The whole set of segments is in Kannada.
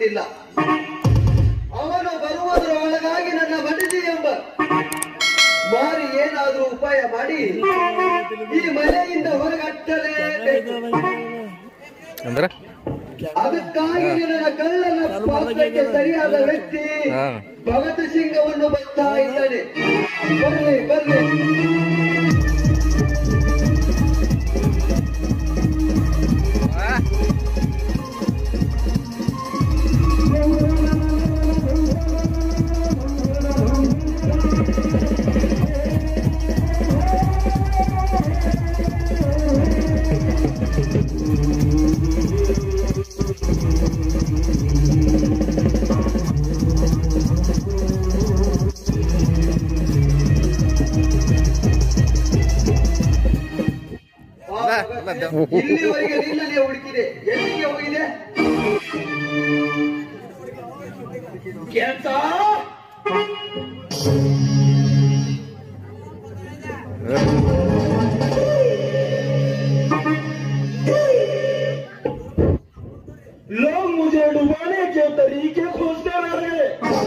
ಇಲ್ಲ ಅವನು ಬರುವುದರ ಒಳಗಾಗಿ ನನ್ನ ಮಡದಿ ಎಂಬ ಮಾರಿ ಏನಾದ್ರೂ ಉಪಾಯ ಮಾಡಿ ಈ ಮನೆಯಿಂದ ಹೊರಗಟ್ಟಲೇಬೇಕು ಅಂದ್ರ ಅದಕ್ಕಾಗಿ ನನ್ನ ಕಳ್ಳನ ಪಾತ್ರಕ್ಕೆ ಸರಿಯಾದ ವ್ಯಕ್ತಿ ಹಾ. ಭಗತ್ ಸಿಂಗವನ್ನು ಬರ್ತಾ ಇದ್ದಾನೆ ಬರ್ಲಿ ಬರ್ಲಿ ಆ, ಅಲ್ಲ, ಭಗತ್ ಅಲ್ಲ, ಸಿಂಗ್, ಇಲ್ಲಿವರೆಗೆ ನಿನ್ನಲ್ಲಿ ಹುಡುಕಿದೆ ಎಲ್ಲಿಗೆ ಹೋಗಿದೆ ಕೆಲ್ಸ लोग मुझे डुबाने के तरीके खोजते रहे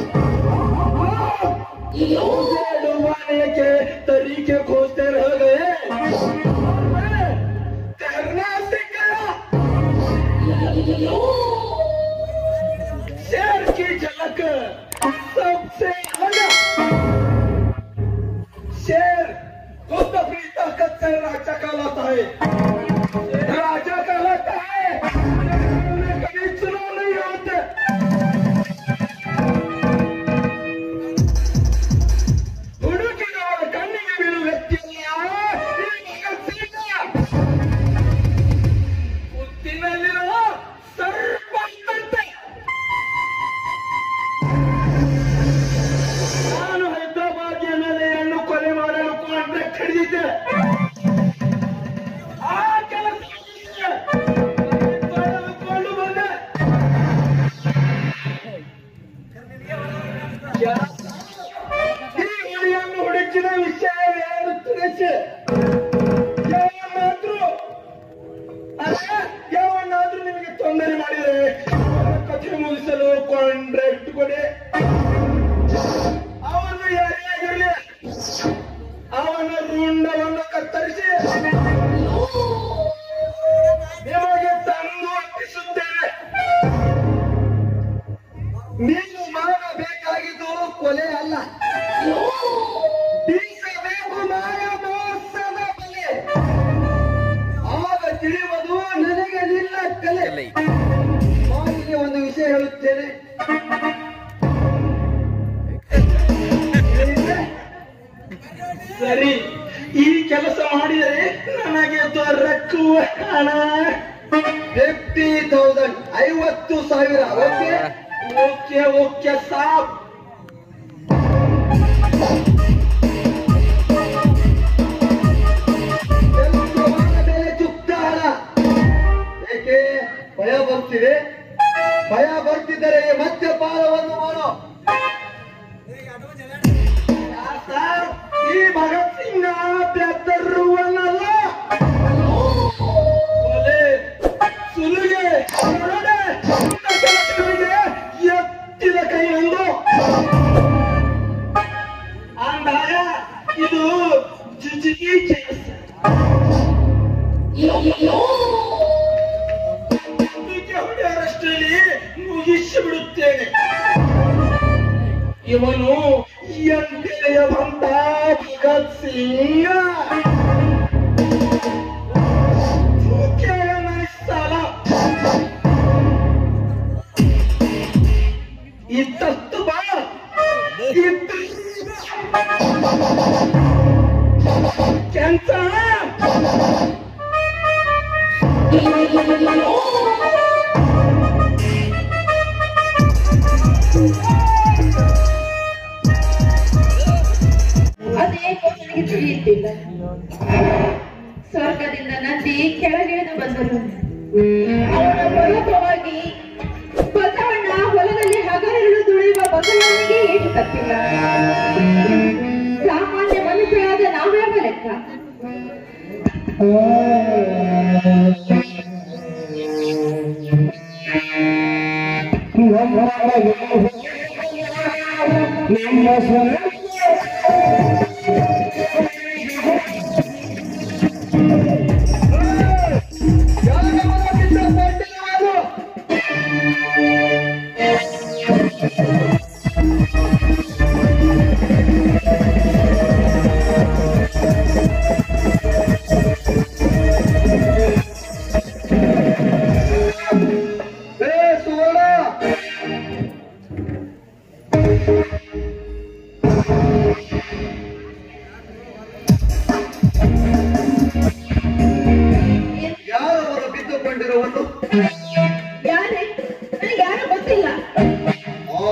मुझे डुबाने के तरीके खोजते रह गए और मैं तैरना सीख गया शेर की झलक सबसे अलग शेर खुद अपनी ताकत से राजा कहलाता है राजा कहलाता है उन्हें कभी चुनाव नहीं होते ಹುಡುಕಿದವರ ಕಣ್ಣಿಗೆ ಬೀಳುವ ವ್ಯಕ್ತಿಯಲ್ಲ ಈ ಭಗತ್ ಸಿಂಗ. ಮುತ್ತಿನಲ್ಲಿರುವ ಸರ್ಪ ಇದ್ದಂತೆ. ನಾನು ಹೈದರಾಬಾದ್ ಎಮ್ಎಲ್ಎಯನ್ನು ಕೊಲೆ ಮಾಡಲು ಕಾಂಟ್ರಾಕ್ಟ್ ಹಿಡಿದಿದ್ದೆ ಆ ಕೆಲಸಕ್ಕೆ ಪಡೆದುಕೊಂಡು ಬಂದೆ ಈ ಹುಲಿಯನ್ನು ಹುಡುಕಿದ ವಿಷಯ ಏನು ತಿಳಿಸಿ ಯಾವನ್ನಾದ್ರೂ ಅಲ್ಲ ಯಾವನ್ನಾದ್ರೂ ನಿಮಗೆ ತೊಂದರೆ ಮಾಡಿದರೆ ಅವರ ಕಥೆ ಮುಗಿಸಲು ಕಾಂಟ್ರಾಕ್ಟ್ ಕೊಡಿ ಅವನು ಯಾರೇ ಆಗಿರಲಿ ಅವನ ರುಂಡವನ್ನು ಕತ್ತರಿಸಿ ನಿಮಗೆ ತಂದು ಅರ್ಪಿಸುತ್ತೇನೆ ನೀನು ಮಾಡಬೇಕಾಗಿದ್ದು ಕೊಲೆ ಅಲ್ಲ ಬೀಸಬೇಕು ಮಾಯ ಮೋಸದ ಬಲೆ ಆಗ ತಿಳಿಯುವುದು ನನಗೆ ನಿನ್ನ ಕಲೆ ಎಲೆ. ಮಾರಿಗೆ ಒಂದು ವಿಷಯ ಹೇಳುತ್ತೇನೆ ಹೇಳಿದ್ರೆ ಸರಿ ಈ ಕೆಲಸ ಮಾಡಿದರೆ ನನಗೆ ದೊರಕುವ ಹಣ ಫಿಫ್ಟಿ ತೌಸಂಡ್ ಐವತ್ತು ಸಾವಿರ ಓಕೆ ಓಕೆ ಓಕೆ ಸಾಬ್ ಎಷ್ಟು ಹಣ ಬೆಲೆ ಚುಕ್ತ ಹಣ ಏಕೆ ಭಯ ಬರ್ತಿದೆ ಭಯ ಬರ್ತಿದ್ದರೆ ಈ ಮದ್ಯಪಾನವನ್ನು ಮಾಡೋ ಸರ್ ಈ ಭಗತ್ ಸಿಂಗ್ ಬೆದರುವನಲ್ಲ ಕೊಲೆ ಸುಲಿಗೆ ದರೋಡೆ, ಇಂಥ ಕೆಲಸಗಳಿಗೆ ಎತ್ತಿದ ಕೈ ಎಂದು ಅಂದಾಗ ಇದು ಜಿಜಿಗಿ ಕೆಲಸ ಹೀಗೆ ಹೊಡೆಯರಷ್ಟರಲ್ಲಿ ಮುಗಿಸಿ ಬಿಡುತ್ತೇನೆ ಇವನು ಎಂಟೆಯ ಬಂದ ಭಗತ್ ಸಿಂಗ ಕೇಳೋಣ ಈ ಸಲ ಇದ್ದಷ್ಟು ಬಾ ಇದ್ದು ಕೆಂಚ ಅದೇಕೋ ನನಗೆ ತಿಳಿಯುತ್ತಿಲ್ಲ ಸ್ವರ್ಗದಿಂದ ನಂದಿ ಕೆಳಗಿಳಿದು ಬಂದರು ಅವರ ಮೂಲಕವಾಗಿ ಬಸವಣ್ಣ ಹೊಲದಲ್ಲಿ ಹಗಲಿರುಳು ದುಡಿಯುವ ಬಸವಣ್ಣನಿಗೆ ಏಟು ತಪ್ಪಿಲ್ಲ ಸಾಮಾನ್ಯ ಮನುಷ್ಯರಾದ ನಾವ್ಯಾವ ಲೆಕ್ಕ ನಮ್ಮ ಯಾರವರ ಬಿಟ್ಟುಕೊಂಡಿರುವುದು? ಏ ಸುವರ್ಣ ಯಾರವರು ಬಿದ್ದುಕೊಂಡಿರುವುದು ಯಾರೇ ನನಗೆ ಯಾರು ಗೊತ್ತಿಲ್ಲ ಆ,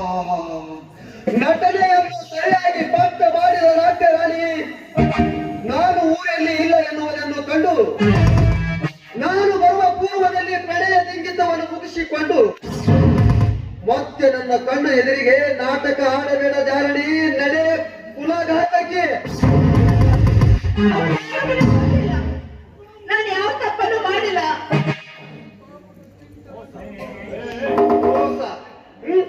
ನಟನೆಯನ್ನು ಸರಿಯಾಗಿ ಪಾತ್ರ ಮಾಡಿದ ನಾಟ್ಯ ರಾಣಿ ನಾನು ಊರಲ್ಲಿ ಇಲ್ಲ ಎನ್ನುವುದನ್ನು ಕಂಡು ನಾನು ಬರುವ ಪೂರ್ವದಲ್ಲಿ ಪ್ರಣಯ ದಿಂಗಿತವನ್ನು ಮುಗಿಸಿಕೊಂಡು ಮತ್ತೆ ನನ್ನ ಕಣ್ಣು ಎದುರಿಗೆ ನಾಟಕ ಆಡಬೇಡ ಜಾರಣಿ ನಡೆ ಕುಲಘಾತಕ್ಕೆ ನಾನು ಯಾವ ತಪ್ಪನ್ನು ಮಾಡಿಲ್ಲ ಮೋಸ ಹ್ಮ್?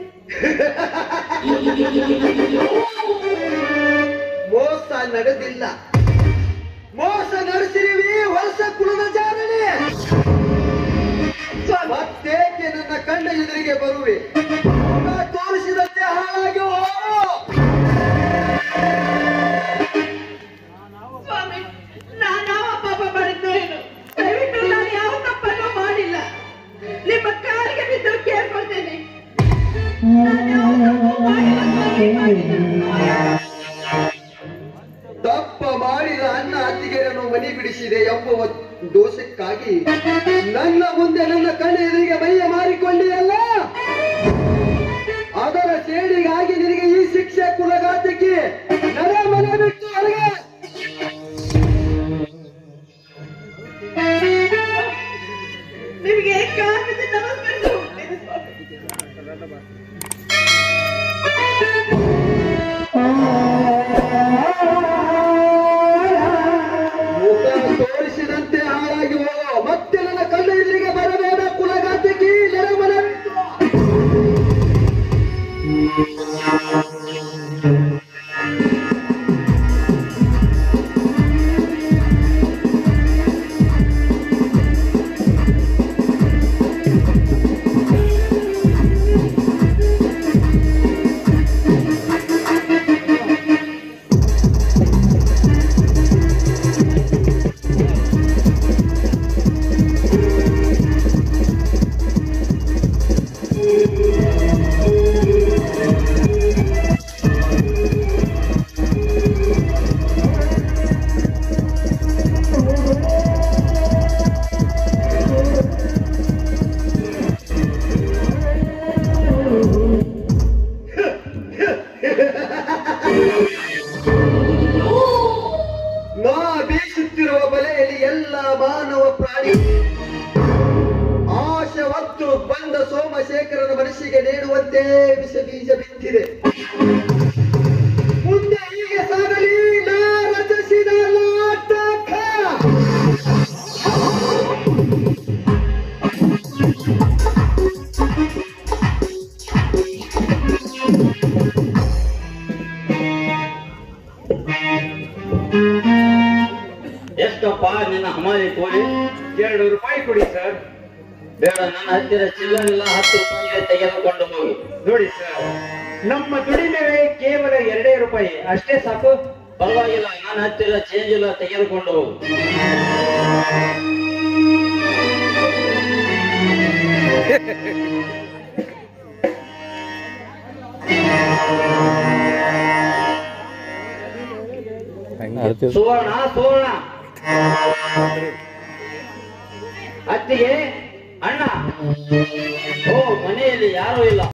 ಮೋಸ ನಡೆದಿಲ್ಲ ಮೋಸ ನಡೆಸಿರುವಿ ವರ್ಷ ಕುಲದ ಜಾರಣೆ ಮತ್ತೇಕೆ ನನ್ನ ಕಣ್ಣ ಎದುರಿಗೆ ಬರುವೆ ಮುಖ ತೋರಿಸಿದಂತೆ ಹಾಳಾಗಿ ಹೋಗು ಸ್ವಾಮಿ ನಾನು ಯಾವ ಪಾಪ ಮಾಡಿದ್ದೇನು ದಯವಿಟ್ಟು ನಾನು ಯಾವ ತಪ್ಪನ್ನು ಮಾಡಿಲ್ಲ ನಿಮ್ಮ ಕಾಲಿಗೆ ಬಿದ್ದು ಕೇಳ್ಕೊಳ್ತೇನೆ ನಾನು ಯಾವ ತಪ್ಪು ಮಾಡಿಲ್ಲ ಸ್ವಾಮಿ, ಮಾಡಿಲ್ಲ. ತಪ್ಪ ಮಾಡಿದ ಅನ್ನ ಅತ್ತಿಗೆಯನ್ನು ಮನಿ ಬಿಡಿಸಿದೆ ಎಂಬುವ ದೋಷಕ್ಕಾಗಿ ನನ್ನ ಮುಂದೆ ನನ್ನ ಕಣ್ಣ ಎದುರಿಗೆ ಮೈಯ ಮಾರಿಕೊಂಡಿಯಲ್ಲ ಅದರ ಸೇಡಿಗಾಗಿ ನಿನಗೆ ಈ ಶಿಕ್ಷೆ ಕುಲಘಾತಕ್ಕೆ ನರ ಮನೆ ಬಿಟ್ಟು ಹೊರಗೆ ನಿಮಗೆ ಕಾಲಿಗೆ ನಮಸ್ಕರಿಸಿ ಹೋಗ್ತೇನೆ ಸ್ವಾಮಿ. ಮುಖ ತೋರಿಸಿದಂತೆ ಹಾಳಾಗಿ ಹೋಗೋ ಮತ್ತೆ ನನ್ನ ಕಣ್ಣ ಎದುರಿಗೆ ಬರಬೇಡ ಕುಲಘಾತಕ್ಕೆ ನರ ಮನೆ ಬಿಟ್ಟು ನಾ ಬೀಸುತ್ತಿರುವ ಬಲೆಯಲ್ಲಿ ಎಲ್ಲ ಮಾನವ ಪ್ರಾಣಿ ಆಶೆ ಹೊತ್ತು ಬಂದ ಸೋಮಶೇಖರನ ಮನಸ್ಸಿಗೆ ನೀಡುವಂತೆ ವಿಷ ಬೀಜ ಬಿತ್ತಿದೆ ಮುಂದೆ ಹೀಗೆ ಸಾಗಲಿ ನಾ ರಚಿಸಿದ ನಾಟಕ ಎಷ್ಟಪ್ಪ ನಿನ್ನ ಹಮಾಲಿ ಕೂಲಿ ಎರಡು ರೂಪಾಯಿ ಕೊಡಿ ಸರ್ ಬೇಡ ನನ್ನ ಹತ್ತಿರ ಚಿಲ್ಲರಿಲ್ಲ ಹತ್ತು ರೂಪಾಯಿಗೆ ತೆಗೆದುಕೊಂಡು ಹೋಗಿ ನೋಡಿ ಸರ್ ನಮ್ಮ ದುಡಿಮೆ ಕೇವಲ ಎರಡೇ ರೂಪಾಯಿ ಅಷ್ಟೇ ಸಾಕು ಪರವಾಗಿಲ್ಲ ನನ್ನ ಹತ್ತಿರ ಚೇಂಜ್ ಇಲ್ಲ ತೆಗೆದುಕೊಂಡು ಹೋಗು ಹಂಗೆ ಸುವರ್ಣ ಸುವರ್ಣ ಅತ್ತಿಗೆ ಅಣ್ಣ ಓ ಮನೆಯಲ್ಲಿ ಯಾರೂ ಇಲ್ಲ